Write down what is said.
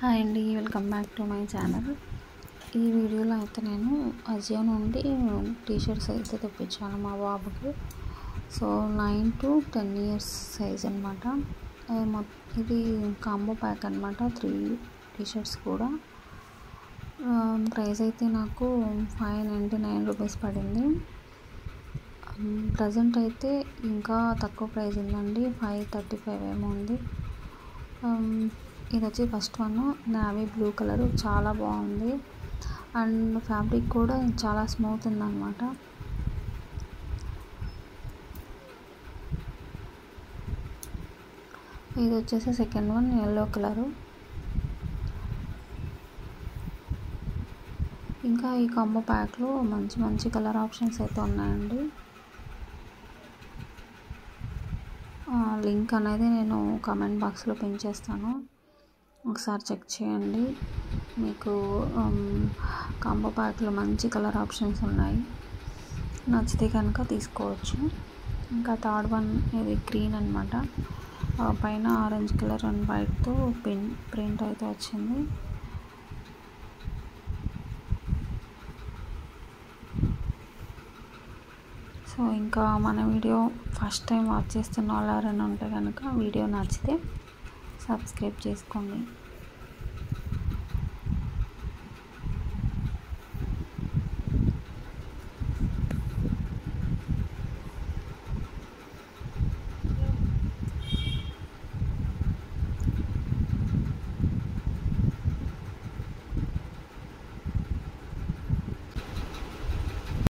hi అండి welcome back to my channel ఈ వీడియోలో అయితే నేను అజియో నుండి టీ షర్ట్స్ అయితే తెప్పించాను మా బాబుకి so nine to ten years size అనమాట ఇది కాంబో ప్యాక్ అనమాట త్రీ టీ షర్ట్స్ కూడా ప్రైస్ అయితే నాకు ఫైవ్ నైంటీ నైన్ రూపీస్ పడింది ప్రజెంట్ అయితే ఇంకా తక్కువ ప్రైస్ ఉందండి ఫైవ్ థర్టీ ఫైవ్ ఏమో ఉంది ఇది వచ్చి first one navy blue colour చాలా బాగుంది అండ్ ఫ్యాబ్రిక్ కూడా చాలా స్మూత్ ఉందన్నమాట ఇది వచ్చేసి సెకండ్ వన్ ఎల్లో కలరు ఇంకా ఈ కాంబో ప్యాక్లో మంచి మంచి కలర్ ఆప్షన్స్ అయితే ఉన్నాయండి లింక్ అనేది నేను కామెంట్ బాక్స్లో పిన్ చేస్తాను ఒకసారి చెక్ చేయండి మీకు కాంబో ప్యాక్లో మంచి కలర్ ఆప్షన్స్ ఉన్నాయి నచ్చితే కనుక తీసుకోవచ్చు ఇంకా థర్డ్ వన్ ఇది గ్రీన్ అనమాట పైన ఆరెంజ్ కలర్ అండ్ వైట్తో పిన్ ప్రింట్ అయితే వచ్చింది సో ఇంకా మన వీడియో ఫస్ట్ టైం వాచ్ చేస్తున్న వాళ్ళు ఎవరైనా ఉంటే కనుక వీడియో నచ్చితే సబ్స్క్రైబ్ చేసుకోండి